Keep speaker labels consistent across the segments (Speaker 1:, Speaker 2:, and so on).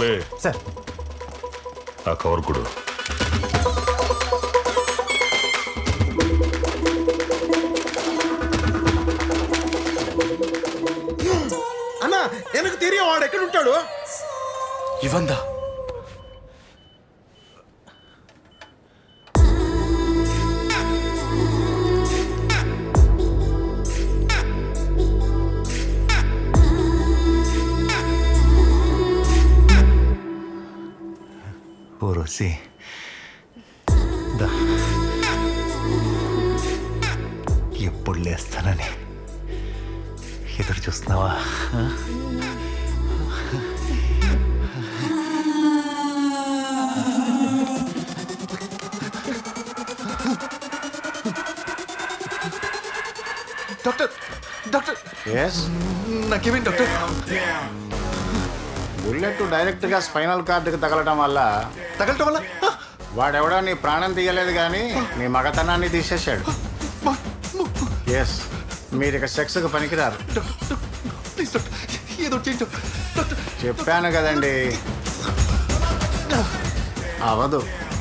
Speaker 1: Bombay
Speaker 2: sir
Speaker 1: ఆ cover కొడు
Speaker 3: అన్నా எனக்கு தெரியும் వాడు ఎక్కడ ఉంటాడు
Speaker 2: ఇవందా
Speaker 4: ఊరోసి దా ఎప్పుడు లేస్తానని ఎదురు చూస్తున్నావా ఆ? డాక్టర్ డాక్టర్
Speaker 5: ఎస్
Speaker 4: నాకేమేంటి డాక్టర్
Speaker 5: బుల్లెట్ డైరెక్ట్ గా స్పైనల్ కార్డుకి తగలటం వల్ల
Speaker 4: తగలటం వల్ల ఆ!
Speaker 5: వాడెవడో నీ ప్రాణం తీయలేదు కానీ నీ మగతనాన్ని తీసేశాడు ఎస్ మీరు ఇక సెక్స్కి పనికిరారు
Speaker 4: డాక్టర్ ప్లీజ్ డాక్టర్ ఏదో ఒకటి చేయండి డాక్టర్
Speaker 5: చెప్పాను కదండి అవదు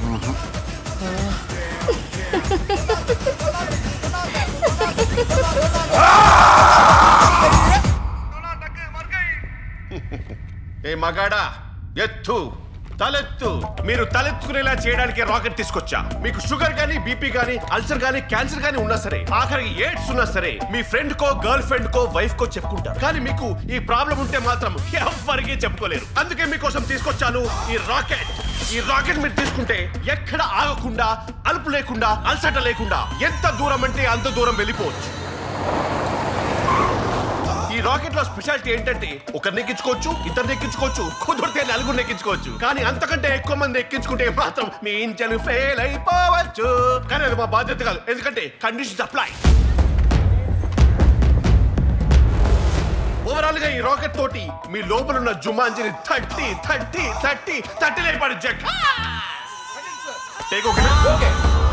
Speaker 6: ఏ మగాడా ఎత్తు తలెత్తు మీరు తలెత్తుకునేలా చేయడానికి రాకెట్ తీసుకొచ్చా మీకు షుగర్ గానీ బీపీ గానీ అల్సర్ గానీ క్యాన్సర్ గానీ ఉన్నా సరే ఆఖరికి ఎయిడ్స్ ఉన్నా సరే మీ ఫ్రెండ్ కో గర్ల్ ఫ్రెండ్ కో వైఫ్ కో చెప్పుకుంటారు కానీ మీకు ఈ ప్రాబ్లం ఉంటే మాత్రం ఎవ్వరికీ చెప్పుకోలేరు అందుకే మీకోసం తీసుకొచ్చాను ఈ రాకెట్ ఈ రాకెట్ మీరు తీసుకుంటే ఎక్కడ ఆగకుండా అలుపు లేకుండా అలసట లేకుండా ఎంత దూరం అంటే అంత దూరం వెళ్ళిపోవచ్చు ఈ రాకెట్ లో స్పెషాలిటీ ఏంటంటే ఒకరిని ఎక్కించుకోవచ్చు ఇద్దరిని ఎక్కించుకోవచ్చు కుదిరితే నలుగురిని ఎక్కించుకోవచ్చు కానీ అంతకంటే ఎక్కువ మంది ఎక్కించుకుంటే మాత్రం మీ ఇంజన్ ఫెయిల్ అయిపోవచ్చు కానీ అది మా బాధ్యత కాదు ఎందుకంటే కండిషన్స్ అప్లై ఓవరాల్ గా ఈ రాకెట్ తోటి మీ లోపల ఉన్న జుమాంజిని థర్టీ థర్టీ థర్టీ థర్టీ లేపాడు జగ్ టేక్ ఓకే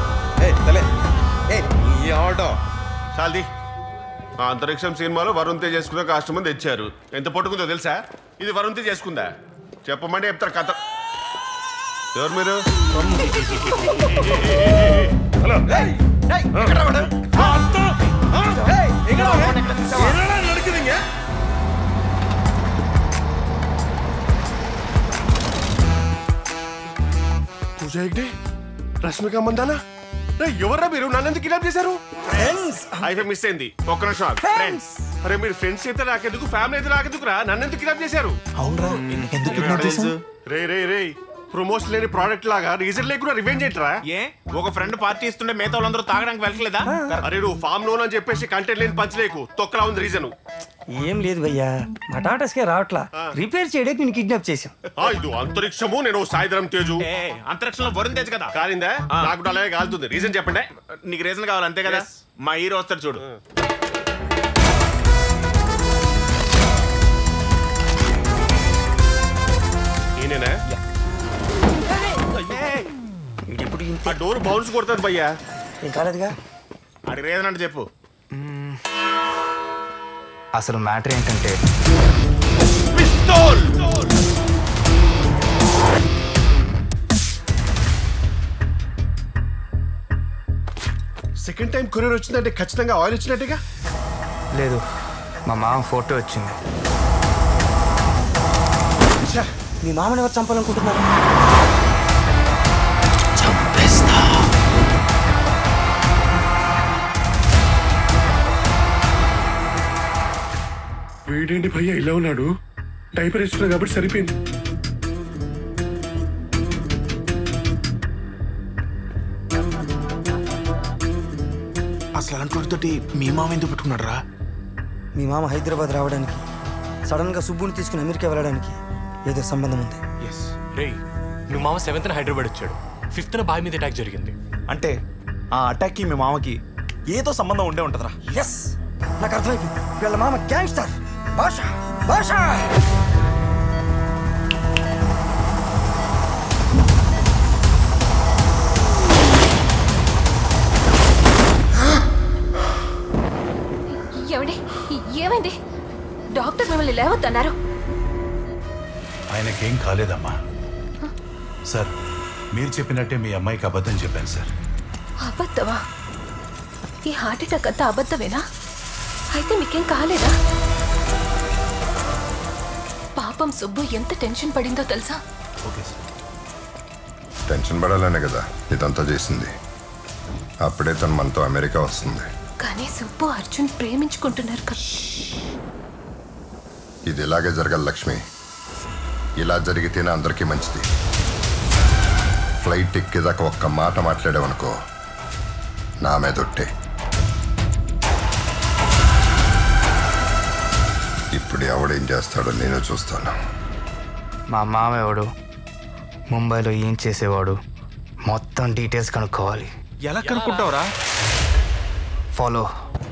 Speaker 6: చాలది ఆ అంతరిక్షం సినిమాలో వరుణ్ తేజ్ చేసుకున్న కాస్ట్యూమ్ తెచ్చారు ఎంత పట్టుకుందో తెలుసా ఇది వరుణ్ తేజ్ చేసుకుందా చెప్పమంటే చెప్తారు కథ ఎవరు మీరు పూజ హెగ్డే రష్మిక మందానా రే, ఎవర్రా మీరు నన్ను ఎందుకు కిడ్నాప్ చేశారు అయితే మిస్ అయింది ఒక్క నిమిషం ఫ్రెండ్స్ అరే మీరు ఫ్రెండ్స్ అయితే నాకెందుకు ఫ్యామిలీ అయితే నాకెందుకురా నన్ను ఎందుకు కిడ్నాప్ చేశారు
Speaker 4: అవునరా ఎందుకు కిడ్నాప్ చేశావు
Speaker 6: రే రే రే ప్రమోషన్ లేని ప్రోడక్ట్ లాగా రీజన్ లేకుండా రివెంజ్ ఏంట్రా
Speaker 2: ఏ ఒక ఫ్రెండ్ పార్టీ ఇస్తుంటే మిగతా వాళ్ళందరూ తాగడానికి వెళ్ళట్లేదా
Speaker 6: అరే నువ్వు ఫామ్ లోన్ అని చెప్పేసి కంటెంట్ లేని పంచలేకు తొక్కలా ఉంది రీజన్
Speaker 7: ఏం లేదు భయ్యా మా టాటాస్కే రావట్లా రిపేర్ చేయడానికి నేను కిడ్నాప్ చేశాం
Speaker 6: ఇది అంతరిక్షము నేను సాయంత్రం తేజు
Speaker 2: ఏ అంతరిక్షంలో వరుణ్ తేజ్ కదా
Speaker 6: కాలిందా నాకు కూడా అలాగే కాలుతుంది రీజన్ చెప్పండి
Speaker 2: నీకు రీజన్ కావాలి అంతే కదా మా హీరో వస్తాడు చూడు
Speaker 6: ఈయనేనా
Speaker 7: ఇప్పుడు
Speaker 6: ఆ డోర్ బౌన్స్ కొడతాను భయ్యా
Speaker 7: ఏం కాలేదుగా
Speaker 2: అడిగి రీజన్ అంటే చెప్పు
Speaker 4: అసలు మ్యాటర్ ఏంటంటే
Speaker 6: పిస్తోల్ సెకండ్ టైం కొరియర్ వచ్చిందంటే ఖచ్చితంగా ఆయిల్ వచ్చినట్టుగా
Speaker 4: లేదు మా మామ ఫోటో వచ్చింది
Speaker 7: మీ మామని ఎవరు చంపాలనుకుంటున్నారు
Speaker 6: వీడేంటి భయ్యా ఇలా ఉన్నాడు డైపర్ వేస్తున్నా కాబట్టి సరిపోయింది
Speaker 2: అసలు అలాంటి మీ మామ ఎందుకు పెట్టుకున్నాడు రా
Speaker 7: మీ మామ హైదరాబాద్ రావడానికి సడన్ గా సుబ్బుని తీసుకుని అమెరికా వెళ్ళడానికి ఏదో సంబంధం ఉంది
Speaker 8: ఎస్ రే నువ్వు మామ సెవెంత్ హైదరాబాద్ వచ్చాడు ఫిఫ్త్ బాయ్ మీద అటాక్ జరిగింది
Speaker 2: అంటే ఆ అటాక్ కి మీ మామకి ఏదో సంబంధం ఉండే ఉంటదిరా
Speaker 7: ఎస్ నాకు అర్థమైపోయింది వీళ్ళ మామ గ్యాంగ్స్టర్ భాష భాష
Speaker 9: ఏమండి ఏమైంది డాక్టర్ మిమ్మల్ని లేవద్దన్నారు
Speaker 1: ఆయనకేం కాలేదమ్మా సార్ మీరు చెప్పినట్టే మీ అమ్మాయికి అబద్ధం చెప్పాను సార్
Speaker 9: అబద్ధమా ఈ హార్ట్ అటాక్ అంతా అబద్ధమేనా అయితే మీకేం కాలేదా పాపం సుబ్బు ఎంత టెన్షన్ పడిందో తెలుసా
Speaker 1: ఓకే సార్
Speaker 10: టెన్షన్ పడాలనే కదా ఇదంతా చేసింది అప్పుడే తను మనతో అమెరికా వస్తుంది
Speaker 9: కానీ సుబ్బు అర్జున్ ప్రేమించుకుంటున్నారు కదా
Speaker 10: ఇది ఇలాగే జరగాలి లక్ష్మి ఇలా జరిగితేనే అందరికీ మంచిది ఫ్లైట్ ఎక్కేదాకా ఒక్క మాట మాట్లాడావనుకో నా మీద ఒట్టే ఇప్పుడు ఎవడేం చేస్తాడో నేను చూస్తాను
Speaker 7: మా మామ ఎవడు ముంబైలో ఏం చేసేవాడు మొత్తం డీటెయిల్స్ కనుక్కోవాలి
Speaker 2: ఎలా కనుక్కుంటావురా
Speaker 7: ఫాలో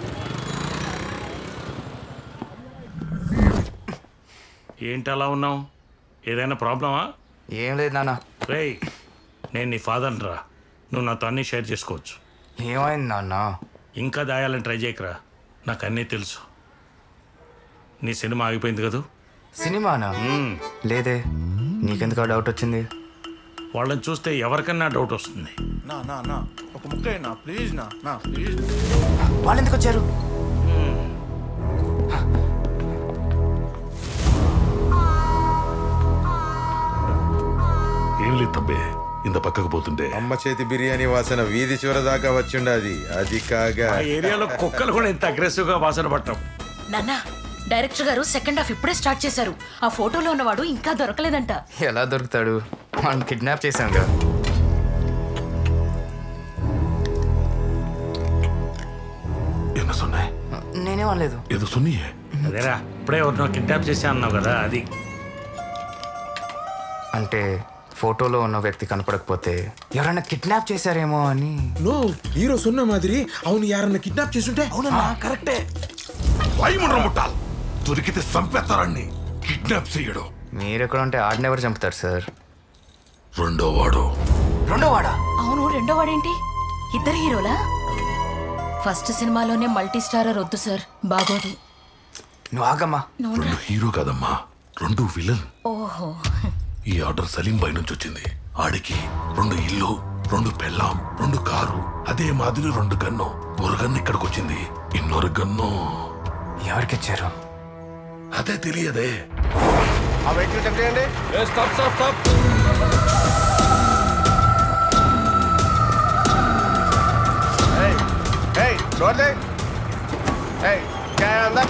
Speaker 11: ఏంటి అలా ఉన్నావు ఏదైనా ప్రాబ్లమా
Speaker 7: ఏం లేదు నాన్న
Speaker 11: రేయ్ నేను నీ ఫాదర్ని రా నువ్వు నాతో అన్నీ షేర్ చేసుకోవచ్చు
Speaker 7: ఏమైంది నాన్న
Speaker 11: ఇంకా దాయాలని ట్రై చేయకరా నాకు అన్నీ తెలుసు నీ సినిమా ఆగిపోయింది కదూ
Speaker 7: సినిమానా లేదే నీకెందుకు ఆ డౌట్ వచ్చింది
Speaker 11: వాళ్ళని చూస్తే ఎవరికన్నా డౌట్ వస్తుంది
Speaker 2: నా నా నా ఒక ముక్క నా ప్లీజ్ నా నా ప్లీజ్
Speaker 7: వాళ్ళు ఎందుకు వచ్చారు
Speaker 1: ఏం లేదు తబ్బే ఇంత పక్కకు పోతుంటే
Speaker 3: అమ్మ చేతి బిర్యానీ వాసన వీధి చివర దాకా వచ్చిండది అది కాగా
Speaker 11: ఆ ఏరియాలో కుక్కలు కూడా ఇంత అగ్రెసివ్గా వాసన పట్టం
Speaker 9: నాన్న డైరెక్టర్ గారు సెకండ్ హాఫ్ ఇప్పుడే స్టార్ట్ చేశారు ఆ ఫోటోలో ఉన్నవాడు ఇంకా దొరకలేదంట
Speaker 7: ఎలా దొరుకుతాడు మనం కిడ్నాప్ చేశాంగా
Speaker 1: என்ன சொன்னேன்
Speaker 7: నేనేం అనలేదు
Speaker 1: ఏదో సున్నియే
Speaker 11: అదేరా ఇప్పుడే ఎవరినో కిడ్నాప్ చేసా అన్నావు కదా అది
Speaker 7: అంటే ఫోటోలో ఉన్న వ్యక్తి కనపడకపోతే ఎవరైనా కిడ్నాప్ చేశారేమో అని
Speaker 3: నో హీరో సున్న మాదిరి అవును యారన్న కిడ్నాప్ చేసుంటే అవునన్నా కరెక్టే
Speaker 1: వైముండ్ర ముట్టాల్ దొరికితే చంపేస్తారండి కిడ్నాప్ చెయ్యడు
Speaker 7: మీరెక్కడ ఉంటే ఆడినెవరు చంపుతారు సార్
Speaker 1: రెండో వాడు
Speaker 7: రెండో వాడా
Speaker 9: అవును రెండో వాడేంటి ఇద్దరు హీరోలా ఫస్ట్ సినిమాలోనే మల్టీ స్టారర్ వద్దు సార్ బాగోదు
Speaker 7: నువ్వు ఆగమ్మా
Speaker 1: రెండు హీరో కాదమ్మా రెండు విలన్
Speaker 9: ఓహో
Speaker 1: ఈ ఆర్డర్ సలీం బై నుంచి వచ్చింది ఆడికి రెండు ఇల్లు రెండు పెళ్ళాం రెండు కారు అదే మాదిరి రెండు గన్ను ఒక గన్ను ఇక్కడికి వచ్చింది ఇన్నొరు గన్ను
Speaker 7: ఎవరికి ఇచ్చారు
Speaker 1: అదే తెలియదే
Speaker 6: ఆ వెహికల్ చెక్ చేయండి
Speaker 8: స్టాప్ స్టాప్ స్టాప్
Speaker 6: ఏయ్ ఏయ్ డోర్ దే ఏయ్ क्या है अंदर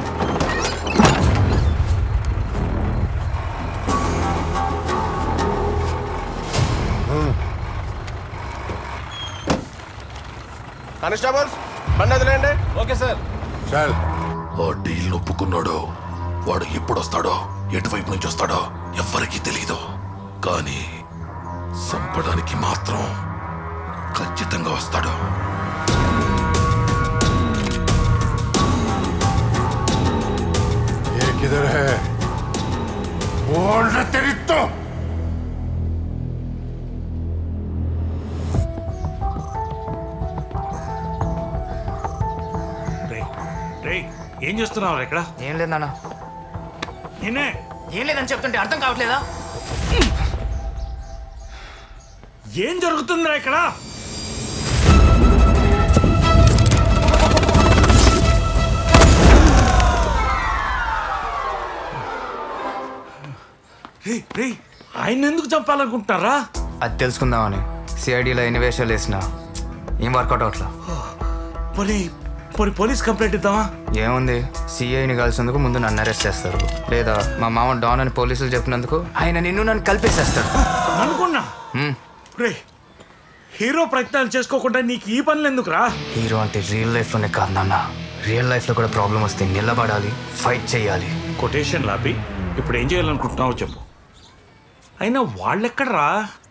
Speaker 6: కానిస్టేబుల్స్ బండి వదిలేయండి
Speaker 8: ఓకే సార్
Speaker 10: చాల్
Speaker 1: ఆ డీల్ ఒప్పుకున్నాడో వాడు ఎప్పుడు వస్తాడో ఎటువైపు నుంచి వస్తాడో ఎవ్వరికీ తెలియదు కానీ చంపడానికి మాత్రం ఖచ్చితంగా వస్తాడు
Speaker 10: ये किधर है बोल रहे तेरी तो
Speaker 11: రే రే ఏం చేస్తున్నావు ఇక్కడ
Speaker 7: ఏం లేదు నాన్న
Speaker 11: నేనే
Speaker 7: ఏం లేదని చెప్తుంటే అర్థం కావట్లేదా
Speaker 11: ఏం జరుగుతుందిరా ఇక్కడ రే రే ఆయన ఎందుకు చంపాలనుకుంటున్నారా
Speaker 7: అది తెలుసుకుందామని సిఐడిలో ఎన్ని వేషాలు వేసినా ఏం వర్కౌట్ అవట్లా
Speaker 11: పోనీ పోనీ పోలీస్ కంప్లైంట్ ఇద్దామా
Speaker 7: ఏముంది సిఐని కలిసినందుకు ముందు నన్ను అరెస్ట్ చేస్తారు లేదా మా మామ డాన్ అని పోలీసులు చెప్పినందుకు ఆయన నిన్ను నన్ను కలిపేసేస్తాడు
Speaker 11: అనుకున్నా
Speaker 7: హ్మ్.
Speaker 11: రే హీరో ప్రయత్నాలు చేసుకోకుండా నీకు ఈ పనులు ఎందుకురా
Speaker 7: హీరో అంటే రియల్ లైఫ్లోనే కాదు నాన్న రియల్ లైఫ్లో కూడా ప్రాబ్లం వస్తే నిలబడాలి ఫైట్ చేయాలి
Speaker 11: కొటేషన్ లాపి ఇప్పుడు ఏం చేయాలనుకుంటున్నావో చెప్పు అయినా వాళ్ళెక్కడరా